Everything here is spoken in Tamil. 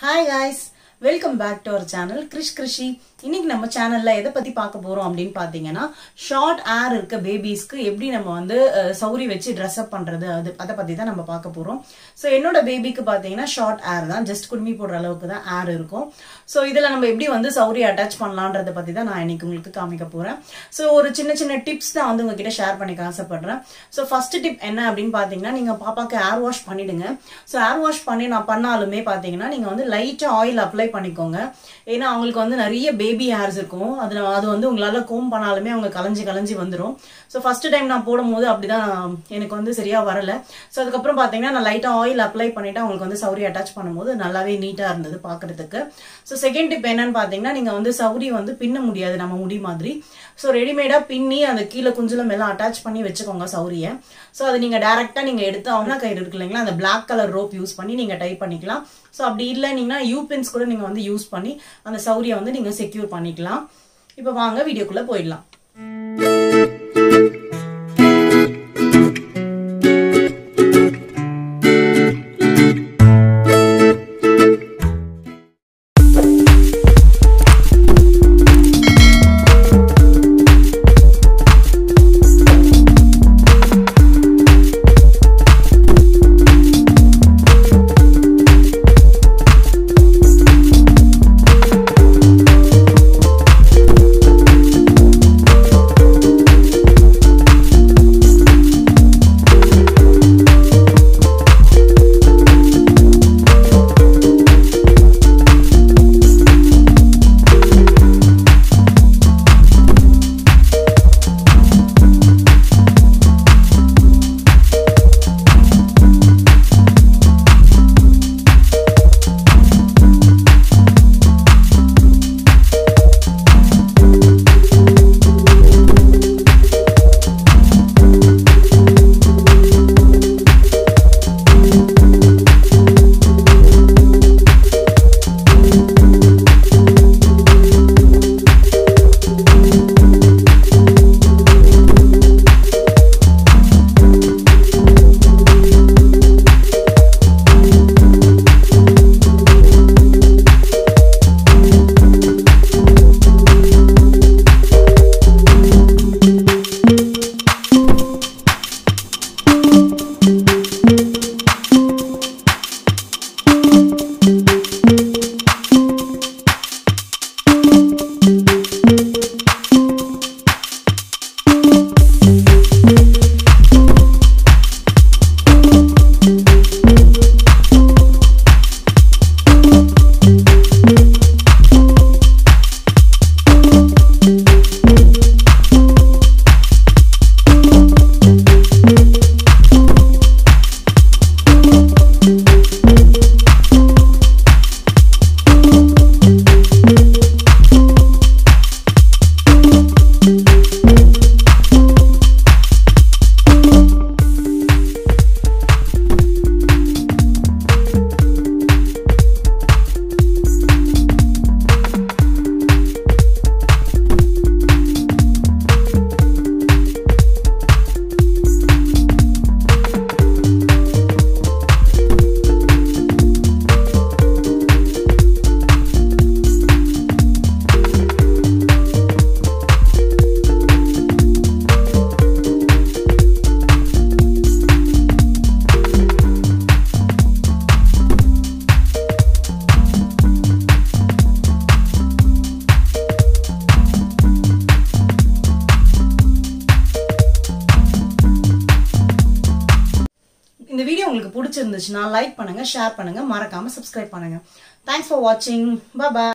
hi guys welcome back to our channel Krish Krishi இன்னைக்கு நம்ம சேனல்ல எதை பத்தி பார்க்க போறோம் அப்படின்னு பாத்தீங்கன்னா ஷார்ட் ஏர் இருக்க பேபிஸ்க்கு எப்படி நம்ம வந்து அஹ், சௌரி வச்சு ட்ரெஸ் அப் பண்றது அது அதை பத்தி தான் நம்ம பார்க்க போறோம் ஸோ என்னோட பேபிக்கு பாத்தீங்கன்னா ஷார்ட் ஏர் தான் ஜஸ்ட் குடுமி போடுற அளவுக்கு தான் ஏர் இருக்கும் ஸோ இதுல நம்ம எப்படி வந்து சௌரி அட்டாச் பண்ணலான்றத பத்தி தான் நான் இன்னைக்கு உங்களுக்கு காமிக்க போறேன் ஸோ ஒரு சின்ன சின்ன டிப்ஸ் தான் வந்து உங்ககிட்ட ஷேர் பண்ணிக்க ஆசைப்படுறேன் ஸோ ஃபர்ஸ்ட் டிப் என்ன அப்படின்னு பாத்தீங்கன்னா நீங்க பாப்பாக்கு ஏர் வாஷ் பண்ணிடுங்க ஸோ ஏர் வாஷ் பண்ணி நான் பண்ணாலுமே பாத்தீங்கன்னா நீங்க வந்து லைட்டா ஆயில் அப்ளை பண்ணிக்கோங்க ஏன்னா அவங்களுக்கு வந்து நிறைய பேபி ஹேர்ஸ் இருக்கும் அது அது வந்து உங்களால கோம் பண்ணாலுமே அவங்க கலைஞ்சு கலைஞ்சு வந்துடும் ஸோ ஃபர்ஸ்ட் டைம் நான் போடும்போது அப்படிதான் எனக்கு வந்து சரியா வரல ஸோ அதுக்கப்புறம் பாத்தீங்கன்னா நான் லைட்டா ஆயில் அப்ளை பண்ணிட்டு அவங்களுக்கு வந்து சௌரி அட்டாச் பண்ணும்போது நல்லாவே நீட்டா இருந்தது பாக்குறதுக்கு ஸோ செகண்ட் டிப் என்னன்னு பாத்தீங்கன்னா நீங்க வந்து சௌரி வந்து பின்ன முடியாது நம்ம முடி மாதிரி ஸோ ரெடிமேடா பின்னி அந்த கீழே குஞ்சலம் எல்லாம் அட்டாச் பண்ணி வச்சுக்கோங்க சௌரிய ஸோ அது நீங்க டைரக்டா நீங்க எடுத்து அவனா கயிறு இருக்கு இல்லைங்களா அந்த பிளாக் கலர் ரோப் யூஸ் பண்ணி நீங்க டைப் பண்ணிக்கலாம் ஸோ அப்படி இல்லைனீங்கன்னா யூ பின்ஸ் கூட நீங்க வந்து யூஸ் பண்ணி அந்த சௌரிய வந்து நீங்க செக்யூர் பண்ணிக்கலாம் இப்போ வாங்க வீடியோக்குள்ள போயிடலாம் இந்த வீடியோ உங்களுக்கு பிடிச்சிருந்துச்சுன்னா லைக் பண்ணுங்க ஷேர் பண்ணுங்க மறக்காம சப்ஸ்கிரைப் பண்ணுங்க தேங்க்ஸ் ஃபார் வாட்சிங் பாய்